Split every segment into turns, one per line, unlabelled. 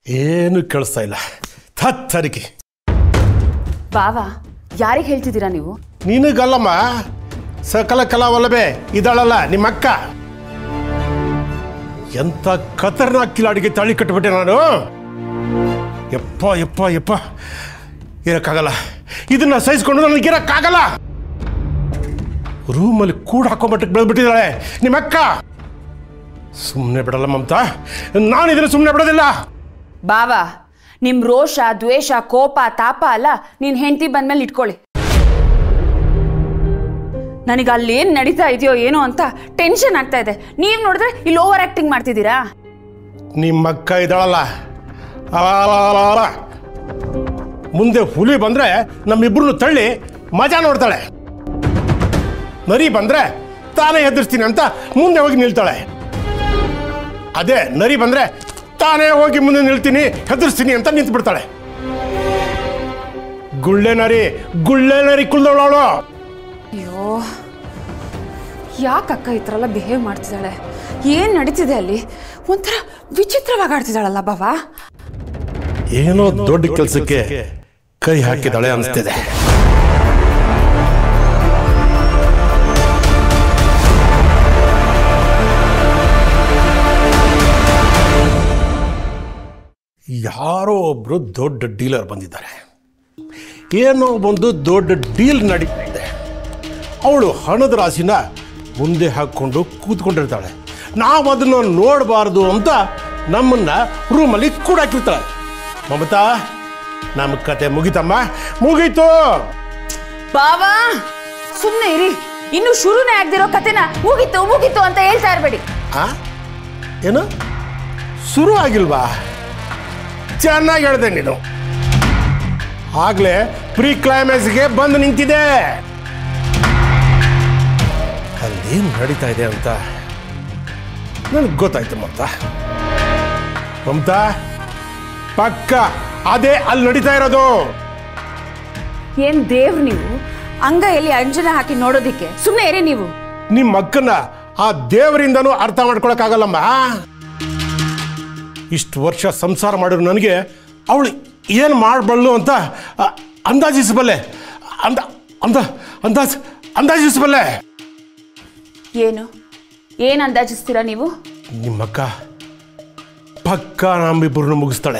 ಏನು ಕೇಳಿಸ್ತಾ ಇಲ್ಲ ಥತ್ತರಿಕೆ
ಬಾವಾ ಯಾರಿಗೆ ಹೇಳ್ತಿದ್ದೀರಾ ನೀವು
ನಿನಗಲ್ಲಮ್ಮ ಸಕಲ ಕಲಾವಲ್ಲಭೆ ಇದಳಲ್ಲ ನಿಮ್ಮ ಅಕ್ಕ ಎಂಥ ಖತರ್ನಾಕ್ ಕಿಲಾಡಿಗೆ ತಾಳಿ ಕಟ್ಟಿಬಿಟ್ಟೆ ನಾನು ಯಪ್ಪ ಯಪ್ಪ ಯಪ್ಪ ಇರಕ್ಕಾಗಲ್ಲ ಇದನ್ನ ಸಹಿಸ್ಕೊಂಡು ನನಗೆ ಇರಕ್ಕಾಗಲ್ಲ ರೂಮಲ್ಲಿ ಕೂಡ ಹಾಕೊಂಬಟ್ಟಕ್ಕೆ ಬೆಳೆದ್ಬಿಟ್ಟಿದ್ದಾಳೆ ನಿಮ್ಮ ಅಕ್ಕ ಸುಮ್ಮನೆ ಬಿಡಲ್ಲ ಮಮತಾ ನಾನು ಇದನ್ನು ಸುಮ್ಮನೆ ಬಿಡೋದಿಲ್ಲ
ಬಾವಾ ನಿಮ್ ರೋಷ ದ್ವೇಷ ಕೋಪ ತಾಪ ಅಲ್ಲ ನೀನ್ ಹೆಂಡತಿ ಬಂದ್ಮೇಲೆ ಇಟ್ಕೊಳ್ಳಿ ನನಗೆ ಅಲ್ಲೇನ್ ನಡೀತಾ ಇದೆಯೋ ಏನೋ ಅಂತ ಟೆನ್ಷನ್ ಆಗ್ತಾ ಇದೆ ನೀವ್ ನೋಡಿದ್ರೆ ಇಲ್ಲಿ ಓವರ್ ಆಕ್ಟಿಂಗ್ ಮಾಡ್ತಿದ್ದೀರಾ
ನಿಮ್ಮ ಅಕ್ಕ ಇದ್ದಾಳಲ್ಲ ಅಲಾಲಾಲಾಲ. ಮುಂದೆ ಹುಲಿ ಬಂದ್ರೆ ನಮ್ಮಿಬ್ರನ್ನು ತಳ್ಳಿ ಮಜಾ ನೋಡ್ತಾಳೆ ನರಿ ಬಂದ್ರೆ ತಾನೇ ಎದುರಿಸ್ತೀನಿ ಅಂತ ಮುಂದೆ ಹೋಗಿ ನಿಲ್ತಾಳೆ ಅದೇ ನರಿ ಬಂದ್ರೆ ತಾನೇ ಹೋಗಿ ಮುಂದೆ ನಿಲ್ತೀನಿ ಹೆದರ್ಸ್ತೀನಿ ಅಂತ ನಿಂತು ಬಿಡ್ತಾಳೆ ಗುಳ್ಳೆ ನರಿ ಗುಳ್ಳೆ ನರಿ ಕುಳ್ದವಳವಳು
ಅಯ್ಯೋ ಯಾಕಕ್ಕ ಈ ಥರ ಎಲ್ಲ ಬಿಹೇವ್ ಮಾಡ್ತಿದ್ದಾಳೆ ಏನ್ ನಡೀತಿದೆ ಅಲ್ಲಿ ಒಂಥರ ವಿಚಿತ್ರವಾಗಿ ಆಡ್ತಿದ್ದಾಳಲ್ಲ ಬಾವಾ
ಏನೋ ದೊಡ್ಡ ಕೆಲಸಕ್ಕೆ ಕೈ ಹಾಕಿದಾಳೆ ಅನಿಸ್ತಿದೆ ಯಾರೋ ಒಬ್ರು ದೊಡ್ಡ ಡೀಲರ್ ಬಂದಿದ್ದಾರೆ ಏನೋ ಒಂದು ದೊಡ್ಡ ಡೀಲ್ ನಡೀತಾ ಇದೆ ಅವಳು ಹಣದ ರಾಶಿನ ಮುಂದೆ ಹಾಕ್ಕೊಂಡು ಕೂತ್ಕೊಂಡಿರ್ತಾಳೆ ನಾವು ಅದನ್ನು ನೋಡಬಾರ್ದು ಅಂತ ನಮ್ಮನ್ನ ರೂಮಲ್ಲಿ ಕೂಡಾಕಿರ್ತಾಳೆ ಮಮತಾ ನಮ್ಮ ಕತೆ ಮುಗಿತಮ್ಮ ಮುಗೀತು
ಬಾವಾ ಸುಮ್ಮನೆ ಇರಿ ಇನ್ನು ಶುರುನೇ ಆಗ್ದಿರೋ ಕತೆನ ಮುಗೀತು ಮುಗೀತು ಅಂತ ಹೇಳ್ತಾ ಇರ್ಬೇಡಿ
ಆ ಏನು ಶುರು ಆಗಿಲ್ವಾ ಚೆನ್ನಾಗಿ ಹೇಳಿದೆ ನೀನು ಆಗ್ಲೇ ಪ್ರೀ ಕ್ಲೈಮ್ಯಾಕ್ಸ್ಗೆ ಬಂದು ನಿಂತಿದೆ ಅಲ್ಲೇನು ನಡೀತಾ ಇದೆ ಅಂತ ನನಗೆ ಗೊತ್ತಾಯ್ತು ಮಮತಾ ಮಮತಾ ಪಕ್ಕ ಅದೇ ಅಲ್ಲಿ ನಡೀತಾ ಇರೋದು
ಏನ್ ದೇವ್ ನೀವು ಅಂಗ ಎಲ್ಲಿ ಅಂಜನ ಹಾಕಿ ನೋಡೋದಿಕ್ಕೆ ಸುಮ್ಮನೆ ಇರಿ ನೀವು
ನಿಮ್ಮ ಅಕ್ಕನ್ನ ಆ ದೇವರಿಂದನೂ ಅರ್ಥ ಮಾಡ್ಕೊಳಕ್ಕಾಗಲ್ಲಮ್ಮ ಇಷ್ಟು ವರ್ಷ ಸಂಸಾರ ಮಾಡಿರೋ ನನಗೆ ಅವಳು ಏನು ಮಾಡಬಲ್ಲು ಅಂತ ಆ, ಅಂದಾಜಿಸಬಲ್ಲೆ ಅಂದ ಅಂದ ಅಂದಾಜ್ ಅಂದಾಜಿಸಬಲ್ಲೆ
ಏನು ಏನ್ ಅಂದಾಜಿಸ್ತೀರಾ ನೀವು
ನಿಮ್ಮಕ್ಕ ಪಕ್ಕ ನಮ್ಮಿಬ್ಬರನ್ನು ಮುಗಿಸ್ತಾಳೆ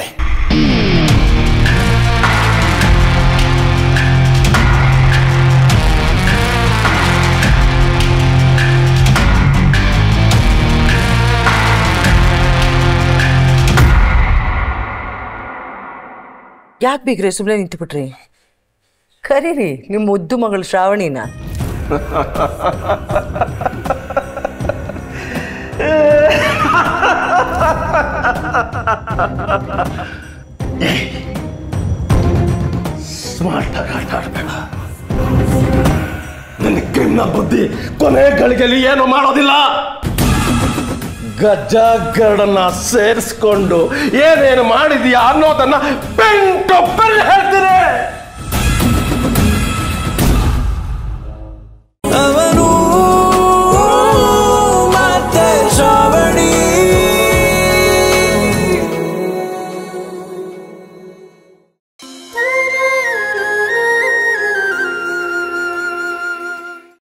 ಯಾಕೆ ಬಿಗ್ರೆ ಸುಮ್ಮನೆ ನಿಂತುಬಿಟ್ರಿ ಕರೀರಿ ನಿಮ್ಮ ಮುದ್ದು ಮಗಳು ಶ್ರಾವಣಿನ
ಸ್ಮಾರ್ಟ್ ಆಗಿ ಆಟ ಆಡ್ಬೇಡ ನನ್ನ ಕ್ರಿಮಿನಲ್ ಬುದ್ಧಿ ಕೊನೆ ಗಳಿಗೆಯಲ್ಲಿ ಏನು ಮಾಡೋದಿಲ್ಲ ಗಜ್ಜ ಗರಡನ್ನ ಸೇರಿಸ್ಕೊಂಡು ಏನೇನು ಮಾಡಿದೀಯಾ ಅನ್ನೋದನ್ನ ಪೆಂಟು ಪೆಲ್ ಹೇಳ್ತೀನಿ